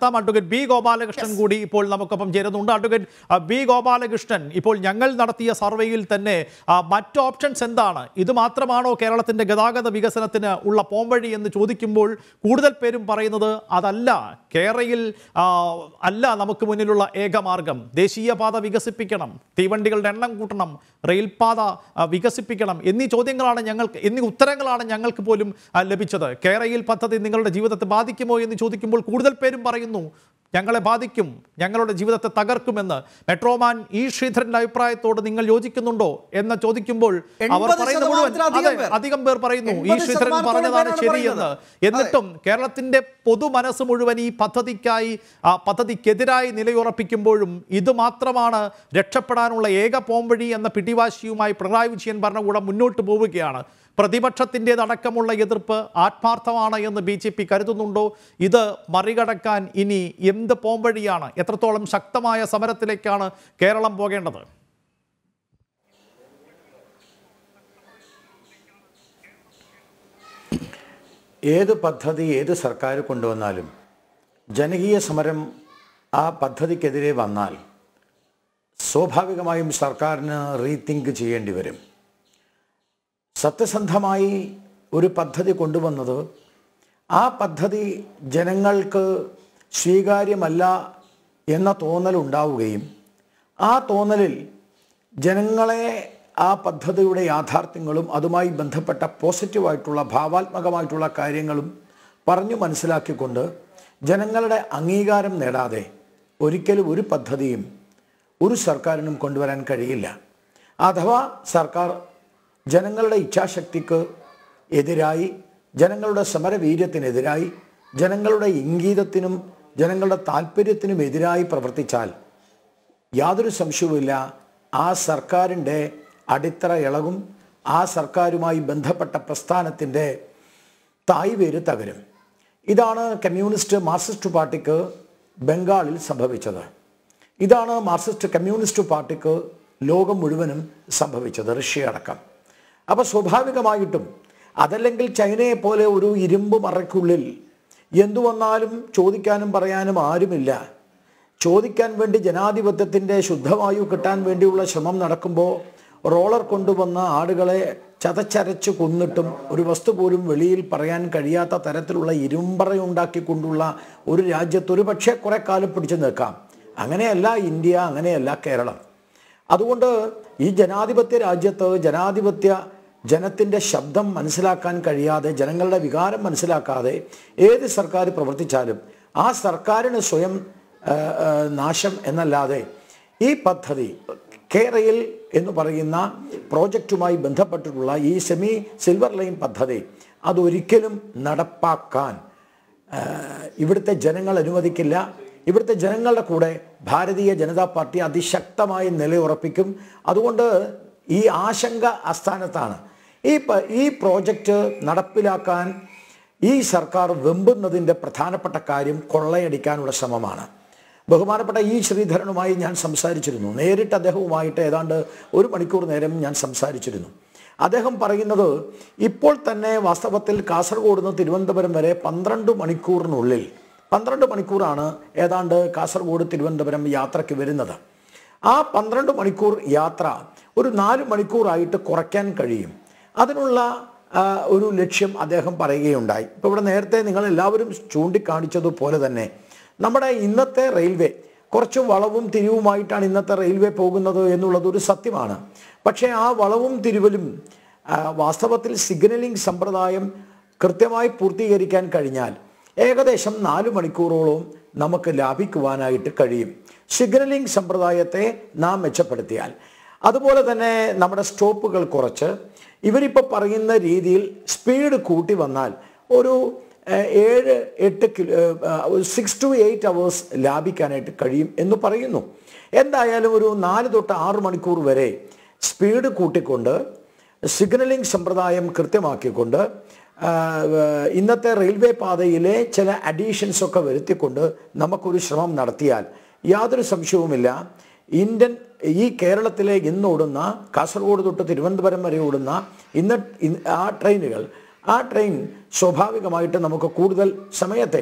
Advocate B Gopalakrishnan കൂടി ഇപ്പോൾ നമുക്കൊപ്പം ചേരുന്നുണ്ട് അഡ്വക്കേറ്റ് ആ, ബി ഗോപാലകൃഷ്ണൻ ഇപ്പോൾ ഞങ്ങൾ നടത്തിയ സർവേയിൽ തന്നെ ആ, മറ്റ് ഓപ്ഷൻസ് എന്താണ് ഇത് മാത്രമാണോ കേരളത്തിന്റെ ഗതാഗത വികസനത്തിന് ഉള്ള പോംവഴി എന്ന് ചോദിക്കുമ്പോൾ കൂടുതൽ പേരും പറയുന്നത് അതല്ല കേരളയിൽ ആ, അല്ല നമുക്ക് മുന്നിലുള്ള ഏകമാർഗം ദേശീയപാത വികസിപ്പിക്കണം തീവണ്ടികളുടെ എണ്ണം കൂട്ടണം റെയിൽപാത ആ, വികസിപ്പിക്കണം എന്നീ ചോദ്യങ്ങളാണ് ഞങ്ങൾക്ക് എന്നീ ഉത്തരങ്ങളാണ് ഞങ്ങൾക്ക് പോലും ആ, ലഭിച്ചത് കേരളയിൽ പദ്ധതി നിങ്ങളുടെ ജീവിതത്തെ ബാധിക്കുമോ എന്ന് ചോദിക്കുമ്പോൾ കൂടുതൽ പേരും പറയുന്നു ഞങ്ങളെ ബാധിക്കും ഞങ്ങളുടെ ജീവിതത്തെ തകർക്കുമെന്ന് മെട്രോമാൻ ഇ ശ്രീധരന്റെ അഭിപ്രായത്തോട് നിങ്ങൾ യോജിക്കുന്നുണ്ടോ എന്ന് ചോദിക്കുമ്പോൾ അവർ 80 പറയുന്ന മുഴുവൻ ശതമാനത്തിലധികം അതെ പേർ. അധികം പേർ പറയുന്നു ഈ 80 ശ്രീധരൻ ശതമാനത്തോളം പറഞ്ഞതാണ് പേരാണ് ശരിയെന്ന് പറയുന്നത്. എന്നിട്ടും കേരളത്തിന്റെ പൊതു മനസ്സ് മുഴുവൻ ഈ പദ്ധതിക്കായി ആ പദ്ധതിക്കെതിരായി നിലയുറപ്പിക്കുമ്പോഴും ഇത് മാത്രമാണ് രക്ഷപ്പെടാനുള്ള ഏക പോംവഴി എന്ന പിടിവാശിയുമായി പിണറായി വിജയൻ ഭരണകൂടം മുന്നോട്ട് പോവുകയാണ് പ്രതിപക്ഷത്തിൻ്റെതടക്കമുള്ള എതിർപ്പ് ആത്മാർത്ഥമാണ് എന്ന് ബി ജെ പി കരുതുന്നുണ്ടോ ഇത് മറികടക്കാൻ ഇനി എന്ത് പോംവഴിയാണ് എത്രത്തോളം ശക്തമായ സമരത്തിലേക്കാണ് കേരളം പോകേണ്ടത് ഏത് പദ്ധതി ഏത് സർക്കാർ കൊണ്ടുവന്നാലും ജനകീയ സമരം ആ പദ്ധതിക്കെതിരെ വന്നാൽ സ്വാഭാവികമായും സർക്കാരിന് റീതിങ്ക് ചെയ്യേണ്ടി വരും സത്യസന്ധമായി ഒരു പദ്ധതി കൊണ്ടുവന്നത് ആ പദ്ധതി ജനങ്ങൾക്ക് സ്വീകാര്യമല്ല എന്ന തോന്നൽ ഉണ്ടാവുകയും ആ തോന്നലിൽ ജനങ്ങളെ ആ പദ്ധതിയുടെ യാഥാർത്ഥ്യങ്ങളും അതുമായി ബന്ധപ്പെട്ട പോസിറ്റീവായിട്ടുള്ള ഭാവാത്മകമായിട്ടുള്ള കാര്യങ്ങളും പറഞ്ഞു മനസ്സിലാക്കിക്കൊണ്ട് ജനങ്ങളുടെ അംഗീകാരം നേടാതെ ഒരിക്കലും ഒരു പദ്ധതിയും ഒരു സർക്കാരിനും കൊണ്ടുവരാൻ കഴിയില്ല അഥവാ സർക്കാർ ജനങ്ങളുടെ ഇച്ഛാശക്തിക്ക് എതിരായി ജനങ്ങളുടെ സമരവീര്യത്തിനെതിരായി ജനങ്ങളുടെ ഇംഗീതത്തിനും ജനങ്ങളുടെ താല്പര്യത്തിനും എതിരായി പ്രവർത്തിച്ചാൽ യാതൊരു സംശയവുമില്ല ആ സർക്കാരിൻ്റെ അടിത്തറ ഇളകും ആ സർക്കാരുമായി ബന്ധപ്പെട്ട പ്രസ്ഥാനത്തിൻ്റെ തായ്വേര് തകരും ഇതാണ് കമ്മ്യൂണിസ്റ്റ് മാർക്സിസ്റ്റ് പാർട്ടിക്ക് ബംഗാളിൽ സംഭവിച്ചത് ഇതാണ് മാർക്സിസ്റ്റ് കമ്മ്യൂണിസ്റ്റ് പാർട്ടിക്ക് ലോകം മുഴുവനും സംഭവിച്ചത് റഷ്യ അടക്കം അപ്പോൾ സ്വാഭാവികമായിട്ടും അതല്ലെങ്കിൽ ചൈനയെ പോലെ ഒരു ഇരുമ്പ് മറയ്ക്കുള്ളിൽ എന്തു വന്നാലും ചോദിക്കാനും പറയാനും ആരുമില്ല ചോദിക്കാൻ വേണ്ടി ജനാധിപത്യത്തിൻ്റെ ശുദ്ധവായു കിട്ടാൻ വേണ്ടിയുള്ള ശ്രമം നടക്കുമ്പോൾ റോളർ കൊണ്ടുവന്ന ആടുകളെ ചതച്ചരച്ച് കൊന്നിട്ടും ഒരു വസ്തു പോലും വെളിയിൽ പറയാൻ കഴിയാത്ത തരത്തിലുള്ള ഇരുമ്പറയുണ്ടാക്കിക്കൊണ്ടുള്ള ഒരു രാജ്യത്ത് ഒരു പക്ഷേ കുറെ കാലം പിടിച്ചു നിൽക്കാം അങ്ങനെയല്ല ഇന്ത്യ അങ്ങനെയല്ല കേരളം അതുകൊണ്ട് ഈ ജനാധിപത്യ രാജ്യത്ത് ജനാധിപത്യ ജനത്തിൻ്റെ ശബ്ദം മനസ്സിലാക്കാൻ കഴിയാതെ ജനങ്ങളുടെ വികാരം മനസ്സിലാക്കാതെ ഏത് സർക്കാർ പ്രവർത്തിച്ചാലും ആ സർക്കാരിന് സ്വയം ആ, ആ, നാശം എന്നല്ലാതെ ഈ പദ്ധതി കേരയിൽ എന്ന് പറയുന്ന പ്രോജക്റ്റുമായി ബന്ധപ്പെട്ടിട്ടുള്ള ഈ സെമി സിൽവർ ലൈൻ പദ്ധതി അതൊരിക്കലും നടപ്പാക്കാൻ ആ, ഇവിടുത്തെ ജനങ്ങൾ അനുവദിക്കില്ല ഇവിടുത്തെ ജനങ്ങളുടെ കൂടെ ഭാരതീയ ജനതാ പാർട്ടി അതിശക്തമായി നിലയുറപ്പിക്കും അതുകൊണ്ട് ഈ ആശങ്ക അസ്ഥാനത്താണ് ഈ പ- ഈ പ്രോജക്റ്റ് നടപ്പിലാക്കാൻ ഈ സർക്കാർ വെമ്പുന്നതിൻ്റെ പ്രധാനപ്പെട്ട കാര്യം കൊള്ളയടിക്കാനുള്ള ശ്രമമാണ് ബഹുമാനപ്പെട്ട ഈ ശ്രീധരനുമായി ഞാൻ സംസാരിച്ചിരുന്നു നേരിട്ട് അദ്ദേഹവുമായിട്ട് ഏതാണ്ട് ഒരു മണിക്കൂർ നേരം ഞാൻ സംസാരിച്ചിരുന്നു അദ്ദേഹം പറയുന്നത് ഇപ്പോൾ തന്നെ വാസ്തവത്തിൽ കാസർഗോഡ് നിന്ന് തിരുവനന്തപുരം വരെ പന്ത്രണ്ട് മണിക്കൂറിനുള്ളിൽ പന്ത്രണ്ട് മണിക്കൂറാണ് ഏതാണ്ട് കാസർഗോഡ് തിരുവനന്തപുരം യാത്രയ്ക്ക് വരുന്നത് ആ പന്ത്രണ്ട് മണിക്കൂർ യാത്ര ഒരു നാല് മണിക്കൂറായിട്ട് കുറയ്ക്കാൻ കഴിയും അതിനുള്ള ആ, ഒരു ലക്ഷ്യം അദ്ദേഹം പറയുകയുണ്ടായി ഇപ്പോൾ ഇവിടെ നേരത്തെ നിങ്ങൾ എല്ലാവരും ചൂണ്ടിക്കാണിച്ചതുപോലെ തന്നെ നമ്മുടെ ഇന്നത്തെ റെയിൽവേ കുറച്ച് വളവും തിരിവുമായിട്ടാണ് ഇന്നത്തെ റെയിൽവേ പോകുന്നത് എന്നുള്ളത് ഒരു സത്യമാണ് പക്ഷേ ആ വളവും തിരിവലും ആ, വാസ്തവത്തിൽ സിഗ്നലിംഗ് സമ്പ്രദായം കൃത്യമായി പൂർത്തീകരിക്കാൻ കഴിഞ്ഞാൽ ഏകദേശം നാല് മണിക്കൂറോളം നമുക്ക് ലാഭിക്കുവാനായിട്ട് കഴിയും സിഗ്നലിംഗ് സമ്പ്രദായത്തെ നാം മെച്ചപ്പെടുത്തിയാൽ അതുപോലെ തന്നെ നമ്മുടെ സ്റ്റോപ്പുകൾ കുറച്ച് ഇവരിപ്പോൾ പറയുന്ന രീതിയിൽ സ്പീഡ് കൂട്ടി വന്നാൽ ഒരു ഏഹ്, ഏഴ് എട്ട് kilo six to eight hours ലാഭിക്കാനായിട്ട് കഴിയും എന്ന് പറയുന്നു എന്തായാലും ഒരു നാല് തൊട്ട് ആറ് മണിക്കൂർ വരെ സ്പീഡ് കൂട്ടിക്കൊണ്ട് സിഗ്നലിംഗ് സമ്പ്രദായം കൃത്യമാക്കിക്കൊണ്ട് ആ, ഏഹ്, ഇന്നത്തെ റെയിൽവേ പാതയിലെ ചില അഡീഷൻസ് ഒക്കെ വരുത്തിക്കൊണ്ട് നമുക്കൊരു ശ്രമം നടത്തിയാൽ യാതൊരു സംശയവുമില്ല ഇന്ത്യൻ ഈ കേരളത്തിലെ ഇന്ന് ഓടുന്ന കാസർഗോഡ് തൊട്ട് തിരുവനന്തപുരം വരെ ഓടുന്ന ഇന്ന് ഇന്ന് ആ ട്രെയിനുകൾ ആ ട്രെയിൻ സ്വാഭാവികമായിട്ട് നമുക്ക് കൂടുതൽ സമയത്തേക്ക്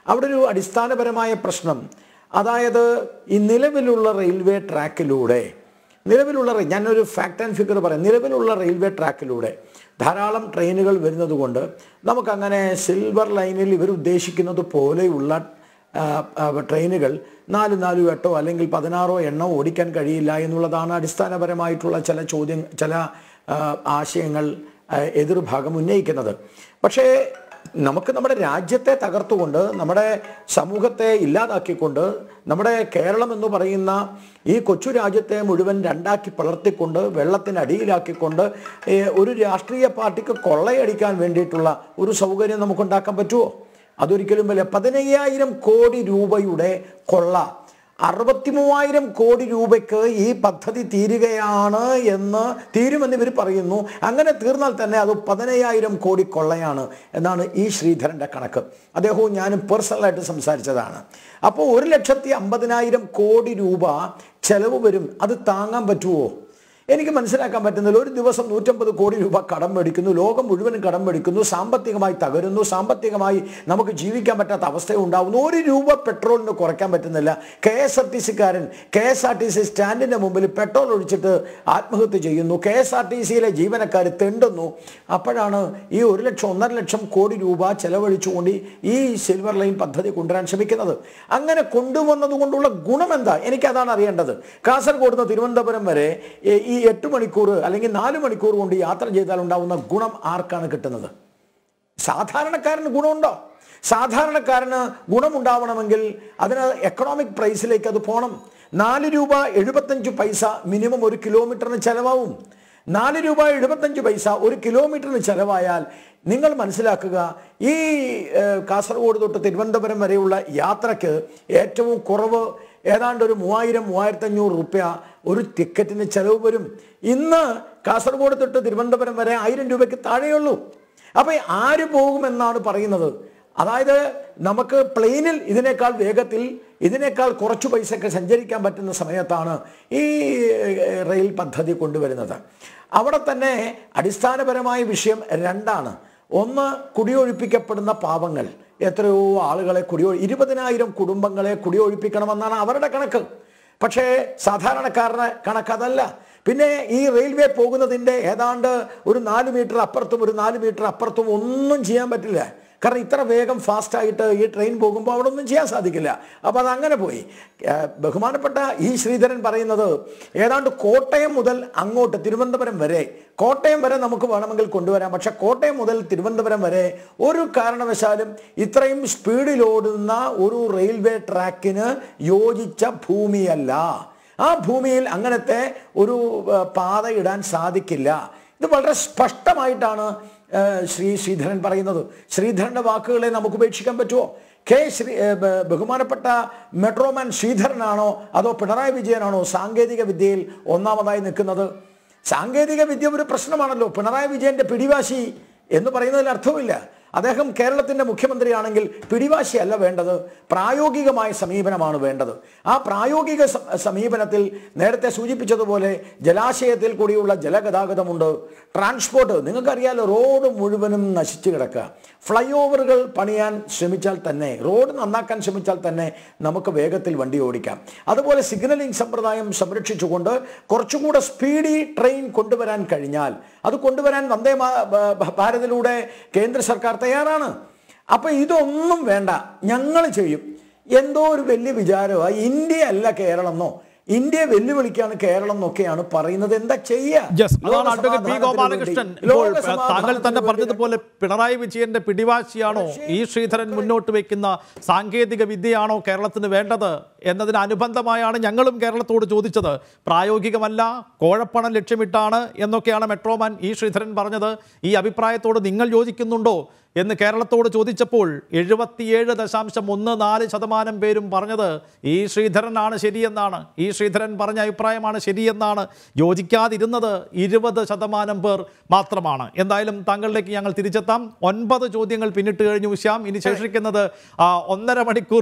അവിടെ ഒരു അടിസ്ഥാനപരമായ പ്രശ്നം അതായത് ഈ നിലവിലുള്ള റെയിൽവേ ട്രാക്കിലൂടെ നിലവിലുള്ള റെയിൽ- ഞാനൊരു ഫാക്ട് ആൻഡ് ഫിഗർ പറയാം നിലവിലുള്ള റെയിൽവേ ട്രാക്കിലൂടെ ധാരാളം ട്രെയിനുകൾ വരുന്നത് കൊണ്ട് നമുക്കങ്ങനെ സിൽവർ ലൈനിൽ ഇവർ ഉദ്ദേശിക്കുന്നത് പോലെയുള്ള ആ, ആ, ട്രെയിനുകൾ നാല് നാലു എട്ടോ അല്ലെങ്കിൽ പതിനാറോ എണ്ണോ ഓടിക്കാൻ കഴിയില്ല എന്നുള്ളതാണ് അടിസ്ഥാനപരമായിട്ടുള്ള ചില ചോദ്യം ചില ആ, ആശയങ്ങൾ ആ, എതിർഭാഗം ഉന്നയിക്കുന്നത് പക്ഷേ നമുക്ക് നമ്മുടെ രാജ്യത്തെ തകർത്തുകൊണ്ട് നമ്മുടെ സമൂഹത്തെ ഇല്ലാതാക്കിക്കൊണ്ട് നമ്മുടെ കേരളം എന്ന് പറയുന്ന ഈ കൊച്ചു രാജ്യത്തെ മുഴുവൻ രണ്ടാക്കി പിളർത്തിക്കൊണ്ട് വെള്ളത്തിനടിയിലാക്കിക്കൊണ്ട് ഏ, ഒരു രാഷ്ട്രീയ പാർട്ടിക്ക് കൊള്ളയടിക്കാൻ വേണ്ടിയിട്ടുള്ള ഒരു സൗകര്യം നമുക്കുണ്ടാക്കാൻ പറ്റുമോ അതൊരിക്കലും വലിയ പതിനയ്യായിരം കോടി രൂപയുടെ കൊള്ള അറുപത്തി മൂവായിരം കോടി രൂപയ്ക്ക് ഈ പദ്ധതി തീരുകയാണ് എന്ന് തീരുമെന്ന് ഇവർ പറയുന്നു അങ്ങനെ തീർന്നാൽ തന്നെ അത് പതിനയ്യായിരം കോടി കൊള്ളയാണ് എന്നാണ് ഈ ശ്രീധരൻ്റെ കണക്ക് അദ്ദേഹവും ഞാനും പേഴ്സണലായിട്ട് സംസാരിച്ചതാണ് അപ്പോൾ ഒരു ലക്ഷത്തി അമ്പതിനായിരം കോടി രൂപ ചെലവ് വരും അത് താങ്ങാൻ പറ്റുമോ എനിക്ക് മനസ്സിലാക്കാൻ പറ്റുന്നില്ല ഒരു ദിവസം നൂറ്റമ്പത് കോടി രൂപ കടം മേടിക്കുന്നു ലോകം മുഴുവനും കടം മേടിക്കുന്നു സാമ്പത്തികമായി തകരുന്നു സാമ്പത്തികമായി നമുക്ക് ജീവിക്കാൻ പറ്റാത്ത അവസ്ഥ ഉണ്ടാകുന്നു ഒരു രൂപ പെട്രോളിന് കുറയ്ക്കാൻ പറ്റുന്നില്ല കെ എസ് ആർ ടി സിക്കാരൻ K S R T C സ്റ്റാൻഡിൻ്റെ മുമ്പിൽ പെട്രോൾ ഒഴിച്ചിട്ട് ആത്മഹത്യ ചെയ്യുന്നു കെ എസ് ആർ ടി സിയിലെ ജീവനക്കാർ തെണ്ടുന്നു അപ്പോഴാണ് ഈ ഒരു ലക്ഷം ഒന്നര ലക്ഷം കോടി രൂപ ചെലവഴിച്ചുകൊണ്ട് ഈ സിൽവർ ലൈൻ പദ്ധതി കൊണ്ടുവരാൻ ശ്രമിക്കുന്നത് അങ്ങനെ കൊണ്ടുവന്നത് കൊണ്ടുള്ള ഗുണം എന്താ എനിക്കതാണ് അറിയേണ്ടത് കാസർഗോഡ് നിന്ന് തിരുവനന്തപുരം വരെ ഈ- ഈ എട്ട് മണിക്കൂർ അല്ലെങ്കിൽ നാല് മണിക്കൂർ കൊണ്ട് യാത്ര ചെയ്താൽ ഉണ്ടാവുന്ന ഗുണം ആർക്കാണ് കിട്ടുന്നത് സാധാരണക്കാരന് ഗുണമുണ്ടോ സാധാരണക്കാരന് ഗുണമുണ്ടാവണമെങ്കിൽ അതിന് എക്കണോമിക് പ്രൈസിലേക്ക് അത് പോകണം നാല് രൂപ എഴുപത്തഞ്ച് പൈസ മിനിമം ഒരു കിലോമീറ്ററിന് ചെലവാവും നാല് രൂപ എഴുപത്തഞ്ച് പൈസ ഒരു കിലോമീറ്ററിന് ചെലവായാൽ നിങ്ങൾ മനസ്സിലാക്കുക ഈ ഏഹ്, കാസർഗോഡ് തൊട്ട് തിരുവനന്തപുരം വരെയുള്ള യാത്രയ്ക്ക് ഏറ്റവും കുറവ് ഏതാണ്ട് ഒരു മൂവായിരം മൂവായിരത്തഞ്ഞൂറ് റുപ്യ ഒരു ടിക്കറ്റിന് ചെലവ് വരും ഇന്ന് കാസർഗോഡ് തൊട്ട് തിരുവനന്തപുരം വരെ ആയിരം രൂപയ്ക്ക് താഴെയുള്ളൂ അപ്പൊ ആര് പോകുമെന്നാണ് പറയുന്നത് അതായത് നമുക്ക് പ്ലെയിനിൽ ഇതിനേക്കാൾ വേഗത്തിൽ ഇതിനേക്കാൾ കുറച്ചു പൈസയ്ക്ക് സഞ്ചരിക്കാൻ പറ്റുന്ന സമയത്താണ് ഈ ഏഹ്, റെയിൽ പദ്ധതി കൊണ്ടുവരുന്നത് അവിടെ തന്നെ അടിസ്ഥാനപരമായ വിഷയം രണ്ടാണ് ഒന്ന് കുടിയൊഴിപ്പിക്കപ്പെടുന്ന പാവങ്ങൾ എത്രയോ ആളുകളെ കുടിയൊഴി ഇരുപതിനായിരം കുടുംബങ്ങളെ കുടിയൊഴിപ്പിക്കണമെന്നാണ് അവരുടെ കണക്ക് പക്ഷേ സാധാരണക്കാരന് കണക്കതല്ല പിന്നെ ഈ റെയിൽവേ പോകുന്നതിൻ്റെ ഏതാണ്ട് ഒരു നാല് മീറ്റർ അപ്പുറത്തും ഒരു നാല് മീറ്റർ അപ്പുറത്തും ഒന്നും ചെയ്യാൻ പറ്റില്ല കാരണം ഇത്ര വേഗം ഫാസ്റ്റായിട്ട് ഈ ട്രെയിൻ പോകുമ്പോൾ അവിടെ ഒന്നും ചെയ്യാൻ സാധിക്കില്ല അപ്പോൾ അത് അങ്ങനെ പോയി ഏഹ് ബഹുമാനപ്പെട്ട ഈ ശ്രീധരൻ പറയുന്നത് ഏതാണ്ട് കോട്ടയം മുതൽ അങ്ങോട്ട് തിരുവനന്തപുരം വരെ കോട്ടയം വരെ നമുക്ക് വേണമെങ്കിൽ കൊണ്ടുവരാം പക്ഷെ കോട്ടയം മുതൽ തിരുവനന്തപുരം വരെ ഒരു കാരണവശാലും ഇത്രയും സ്പീഡിൽ ഓടുന്ന ഒരു റെയിൽവേ ട്രാക്കിന് യോജിച്ച ഭൂമിയല്ല ആ ഭൂമിയിൽ അങ്ങനത്തെ ഒരു ഏഹ്, പാത ഇടാൻ സാധിക്കില്ല ഇത് വളരെ സ്പഷ്ടമായിട്ടാണ് ഏഹ്, ശ്രീ ശ്രീധരൻ പറയുന്നത് ശ്രീധരന്റെ വാക്കുകളെ നമുക്ക് ഉപേക്ഷിക്കാൻ പറ്റുമോ കെ ശ്രീ ഏഹ്, ബ- ബഹുമാനപ്പെട്ട മെട്രോമാൻ ശ്രീധരനാണോ അതോ പിണറായി വിജയനാണോ സാങ്കേതിക വിദ്യയിൽ ഒന്നാമതായി നിൽക്കുന്നത് സാങ്കേതിക വിദ്യ ഒരു പ്രശ്നമാണല്ലോ പിണറായി വിജയന്റെ പിടിവാശി എന്ന് പറയുന്നതിൽ അർത്ഥമില്ല അദ്ദേഹം കേരളത്തിന്റെ മുഖ്യമന്ത്രിയാണെങ്കിൽ പിടിവാശിയല്ല വേണ്ടത് പ്രായോഗികമായ സമീപനമാണ് വേണ്ടത് ആ പ്രായോഗിക സ- സമീപനത്തിൽ നേരത്തെ സൂചിപ്പിച്ചതുപോലെ ജലാശയത്തിൽ കൂടിയുള്ള ജലഗതാഗതമുണ്ട് ട്രാൻസ്പോർട്ട് നിങ്ങൾക്കറിയാലോ റോഡ് മുഴുവനും നശിച്ചു കിടക്കുക ഫ്ലൈ ഓവറുകൾ പണിയാൻ ശ്രമിച്ചാൽ തന്നെ റോഡ് നന്നാക്കാൻ ശ്രമിച്ചാൽ തന്നെ നമുക്ക് വേഗത്തിൽ വണ്ടി ഓടിക്കാം അതുപോലെ സിഗ്നലിംഗ് സമ്പ്രദായം സംരക്ഷിച്ചുകൊണ്ട് കുറച്ചുകൂടെ സ്പീഡി ട്രെയിൻ കൊണ്ടുവരാൻ കഴിഞ്ഞാൽ അത് കൊണ്ടുവരാൻ വന്ദേ മാ- ഭ- ഭ- ഭാരതിലൂടെ കേന്ദ്ര സർക്കാർ തയ്യാറാണ് അപ്പൊ ഇതൊന്നും വേണ്ട ഞങ്ങൾ ചെയ്യും എന്തോ ഒരു വലിയ വിചാരമാണ് ഇന്ത്യ അല്ല കേരളം എന്നോ ഇന്ത്യയെ വെല്ലുവിളിക്കാണ് കേരളം എന്നൊക്കെയാണ് പറയുന്നത് എന്താ Yes, അതാണ് അഡ്വക്കേറ്റ് ബി ചെയ്യുക ഗോപാലകൃഷ്ണൻ ഇപ്പോൾ താങ്കൾ തന്നെ പറഞ്ഞതുപോലെ പിണറായി വിജയന്റെ പിടിവാശിയാണോ ഈ ശ്രീധരൻ മുന്നോട്ട് വെക്കുന്ന സാങ്കേതിക വിദ്യയാണോ കേരളത്തിന് വേണ്ടത് എന്നതിന് അനുബന്ധമായാണ് ഞങ്ങളും കേരളത്തോട് ചോദിച്ചത് പ്രായോഗികമല്ല കോഴപ്പണം ലക്ഷ്യമിട്ടാണ് എന്നൊക്കെയാണ് മെട്രോമാൻ ഈ ശ്രീധരൻ പറഞ്ഞത് ഈ അഭിപ്രായത്തോട് നിങ്ങൾ യോജിക്കുന്നുണ്ടോ എന്ന് കേരളത്തോട് ചോദിച്ചപ്പോൾ എഴുപത്തിയേഴ് ദശാംശം ഒന്ന് നാല് ശതമാനം പേരും പറഞ്ഞത് ഈ ശ്രീധരനാണ് ശരിയെന്നാണ് ഈ ശ്രീധരൻ പറഞ്ഞ അഭിപ്രായമാണ് ശരിയെന്നാണ് യോജിക്കാതിരുന്നത് ഇരുപത് ശതമാനം പേർ മാത്രമാണ് എന്തായാലും താങ്കളിലേക്ക് ഞങ്ങൾ തിരിച്ചെത്താം ഒൻപത് ചോദ്യങ്ങൾ പിന്നിട്ട് കഴിഞ്ഞു ശ്യാം ഇനി ശേഷിക്കുന്നത് ആ, ഒന്നര മണിക്കൂറും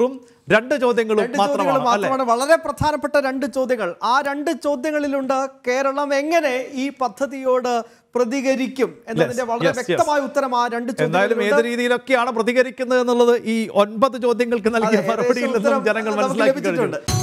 രണ്ട് ചോദ്യങ്ങളും രണ്ട് ചോദ്യങ്ങൾ മാത്രമാണ് അല്ലെ മാത്രമാണ് വളരെ പ്രധാനപ്പെട്ട രണ്ട് ചോദ്യങ്ങൾ ആ രണ്ട് ചോദ്യങ്ങളിലുണ്ട് കേരളം എങ്ങനെ ഈ പദ്ധതിയോട് പ്രതികരിക്കും എന്നതിന്റെ Yes, വളരെ yes, yes. വ്യക്തമായ ഉത്തരം ആ രണ്ട് എന്തായാലും ഏത് ചോദ്യങ്ങളിലുണ്ട് രീതിയിലൊക്കെയാണ് പ്രതികരിക്കുന്നത് എന്നുള്ളത് ഈ ഒൻപത് ചോദ്യങ്ങൾക്ക് നൽകിയ അതെ, ഏകദേശം മറുപടിയിൽ നിന്നും ഉത്തരം ജനങ്ങൾ നമുക്ക് മനസ്സിലാക്കി കഴിഞ്ഞു ലഭിച്ചിട്ടുണ്ട്.